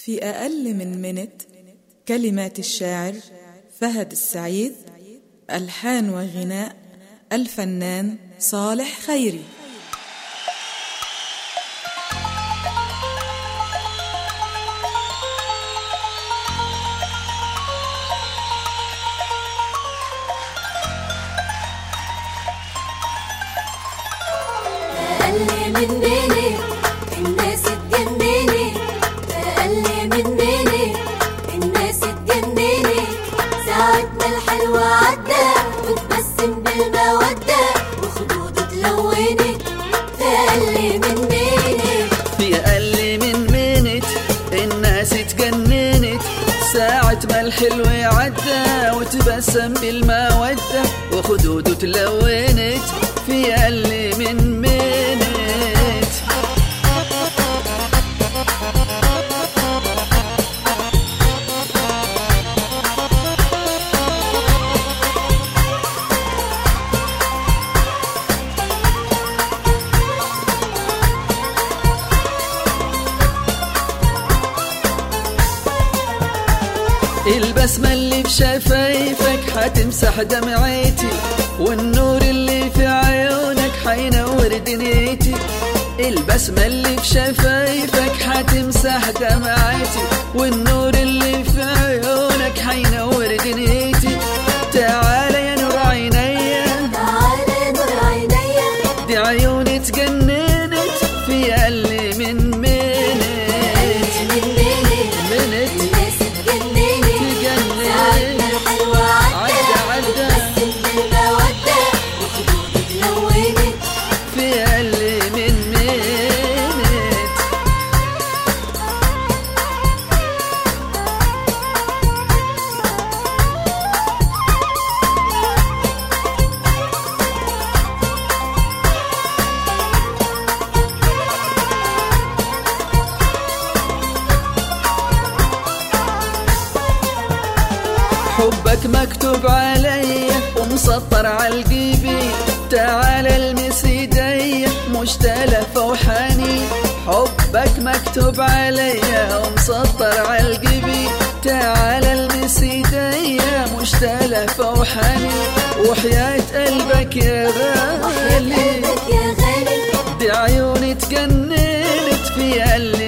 في أقل من منت كلمات الشاعر فهد السعيد ألحان وغناء الفنان صالح خيري أقل من بيني الناس تجنني أقل من بيني الناس تجنني ساعتنا الحلوة عدى وتبسم بالمودة وخدوده تلونت أقل من بيني في أقل من منت الناس اتجننت ساعة ما الحلو عدى وتبسم بالمودة وخدوده تلونت في أقل من منت البسمة اللي في شفايفك حتمسح دمعتي والنور اللي في عيونك حينور دنيتي البسمة اللي في شفايفك حتمسح دمعتي والنور اللي في عيونك حينور دنيتي تعال يا نور عينيا تعالى نور عينيا دي عيوني تجننت في أقل من منت أقل من بيني منت الناس تجنني تجنني. ساعتنا الحلوة عدى عدى عدى بسم بالمودة وخدوده تلونت في أقل من منت حبك مكتوب علي ومسطر عالقلبي تعال المس ايدي مش تلف وحنين حبك مكتوب علي ومسطر عالقلبي تعال المس ايدي مش تلف وحنين وحياة قلبك يا غالي قلبك يا غالي دي عيوني تجننت في قلبي